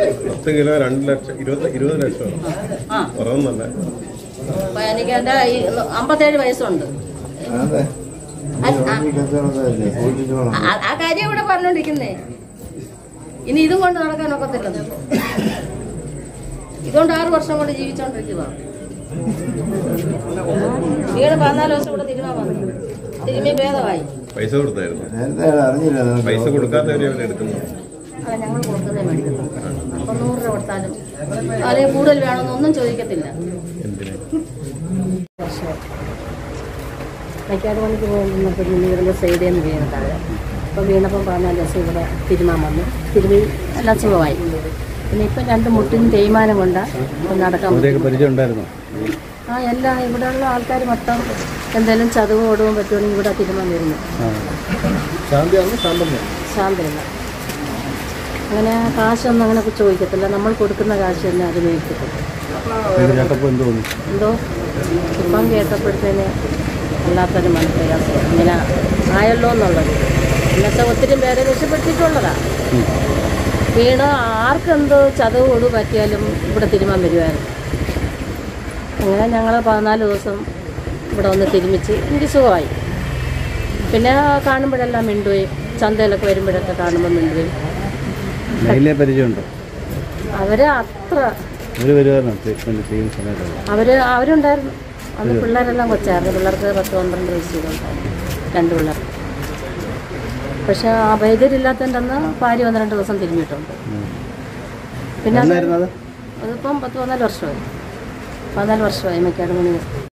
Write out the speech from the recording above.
പത്ത് കിലോ രണ്ട് ലക്ഷം ഇരുപത് ഇരുപത് ലക്ഷം ആ കുറവൊന്നല്ല അപ്പൊ എനിക്ക് എൻ്റെ ഈ അമ്പത്തേഴ് വയസ്സുണ്ട് അതെ അ- ആ- ഈ കച്ചവടക്കാരല്ലേ സൂക്ഷിച്ചു വേണം ആ- ആ കാര്യം ഇവിടെ പറഞ്ഞോണ്ടിരിക്കുന്നേ ഇനി ഇതും കൊണ്ട് നടക്കാൻ ഒക്കത്തില്ലെന്ന് ഇതുകൊണ്ട് ആറ് വർഷം കൊണ്ട് ജീവിച്ചോണ്ടിരിക്കുക വീട് പതിനാല് ദിവസം ഇവിടെ തിരുമാ വന്നു തിരുമി ഭേദമായി പൈസ കൊടുത്തായിരുന്നു നേരത്തെ അയാൾ അറിഞ്ഞില്ല നിനക്ക് പൈസ കൊടുക്കാത്തവരെ അവൻ എടുക്കുന്നത് അത് ഞങ്ങൾ കൊടുക്കുന്നേ മേടിക്കത്തുള്ളൂ അപ്പം നൂറ് രൂപ കൊടുത്താലും അല്ലെങ്കിൽ കൂടുതൽ വേണമെന്നൊന്നും ചോദിക്കത്തില്ല എന്തിനാ മൈക്കാട് പണിക്ക് പോകുന്നപ്പോൾ വീടിൻ്റെ സൈഡിൽ നിന്ന് വീണ് താഴെ അപ്പോൾ വീണപ്പോൾ പതിനാല് ദിവസം ഇവിടെ തിരുമാൻ വന്നു തിരുമി എല്ലാം സുഖമായി പിന്നെ ഇപ്പം രണ്ട് മുട്ടിന് തേയ്മാനം കൊണ്ട് ഇപ്പം നടക്കാൻ പറ്റും പരിചയം ഉണ്ടായിരുന്നോ ആ എല്ലാം ഇവിടെയുള്ള ആൾക്കാർ മൊത്തം എന്തെങ്കിലും ചതവ് ഓടുകയും പറ്റുവാണെങ്കിൽ ഇവിടെ തിരുമാൻ വരുന്നു ശാന്തിയാണ് ശാന്തമ്മ ശാന്തമില്ല അങ്ങനെ കാശൊന്നും അങ്ങനെ ചോദിക്കത്തില്ല നമ്മൾ കൊടുക്കുന്ന കാശ് തന്നെ അത് മേടിക്കത്തില്ല വീട് കേട്ടപ്പോൾ എന്ത് തോന്നി എന്തോ ഇപ്പം കേട്ടപ്പോഴത്തേന് വല്ലാത്തൊരു മനപ്രയാസം ഇങ്ങനെ ആയല്ലോ എന്നുള്ളത് ഇന്നത്തെ ഒത്തിരി പേരെ രക്ഷപ്പെടുത്തിയിട്ടുള്ളതാ വീണ് ആർക്കെന്തോ ചതവ് കൊടു പറ്റിയാലും ഇവിടെ തിരുമാൻ വരുമായിരുന്നു അങ്ങനെ ഞങ്ങൾ പതിനാല് ദിവസം ഇവിടെ വന്ന് തിരുമിച്ച് എനിക്ക് സുഖമായി പിന്നെ കാണുമ്പോഴെല്ലാം മിണ്ടുകയും ചന്തയിലൊക്കെ വരുമ്പോഴൊക്കെ കാണുമ്പോൾ മിണ്ടുകയും മെയിലെ പരിചയമുണ്ടോ അവരെ അത്ര അവർ വരുമായിരുന്നോ ട്രീറ്റ്മെൻറ്റ് ചെയ്യുന്ന സമയത്തുള്ള അവർ അവരുണ്ടായിരുന്നു അന്ന് പിള്ളേരെല്ലാം കൊച്ചായിരുന്നു പിള്ളേർക്ക് പത്ത് പന്ത്രണ്ട് വയസ്സ് വീതമുണ്ടായിരുന്നു രണ്ട് പിള്ളേർ പക്ഷെ ആ വൈദ്യരില്ലാത്തതിൻ്റെ അന്ന് ഭാര്യ ഒന്ന് രണ്ട് ദിവസം തിരിഞ്ഞിട്ടുണ്ട് പിന്നെ അത് എന്നായിരുന്നു അത് അതിപ്പം പത്ത് പതിനാല് വർഷമായി പതിനാല് വർഷമായി മക്കാട് മണി